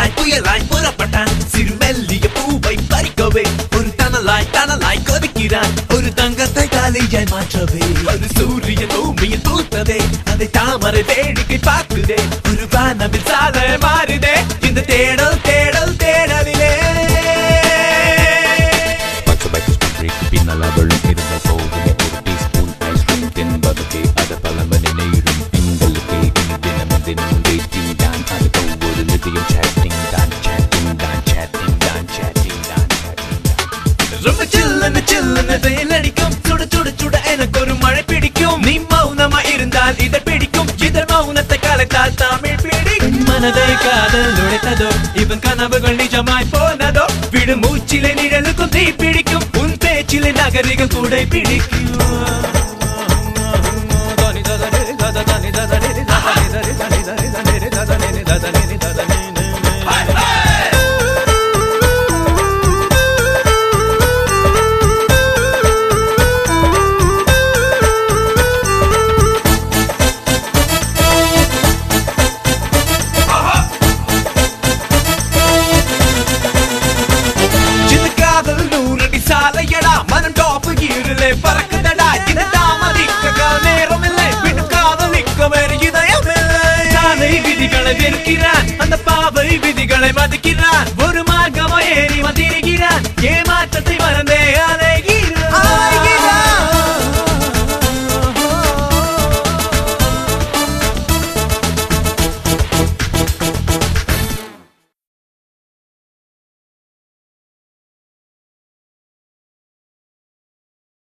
புயலாய் புயலாய் புறப்பட்டான் சிறு மெல்லிய பூவை பறிக்கவே ஒரு தனலாய் தனலாய் கொதிக்கிறான் ஒரு தங்கத்தை காலியாய் மாற்றவே ஒரு சூரியன் பூமியில் பூத்ததே அதை தாமரை வேடிக்கை பார்க்குதே ஒரு வானவில் சாலை மாறுதே இந்த தேடல் தேடல் தேடலிலே பச்சை பைக்கு ஸ்ட்ரீட் பின்னால் அவளும் இருந்த போதுமே ஒரு டீஸ்பூன் ஐஸ்கிரீம் தின்பதற்கே அது பல மணி நேரம் எங்களுக்கு இனி தினமும் தினமும் டேட்டிங் தான் அது ஒவ்வொரு நிதியும் சேட்டிங் தான் சேட்டிங் தான் சேட்டிங் தான் சேட்டிங் தான் சேட்டிங் தான் ரொம்ப சில்லுன்னு சில்லுன்னு வெயில் அடிக்கும் சுட சுட சுட எனக்கு ஒரு மழை பிடிக்கும் நீ மௌனமா இருந்தால் இதை பிடிக்கும் இதழ் மௌனத்தை கலைத்தால் தமிழ் பிடிக்கும் மனதை காதல் நுழைத்ததோ இவன் கனவுகள் நிஜமாய் போனதோ விடு மூச்சிலே நிழலுக்கும் தீ பிடிக்கும் உன் பேச்சிலே நகரிகள் கூட பிடிக்கும் சின்ன காதல் நூறடி சாலையடா மனம் டாப்பு ஈரலே பறக்குதடா இது தாமதிக்க கால் நேரம் இல்லை விட்டு காதலிக்க வேறு இதயம் இல்லை சாலை விதிகளை வெறுக்கிறான் அந்த பாவை விதிகளை மதிக்கிறான் ஒரு மார்க்கமா ஏறி வந்த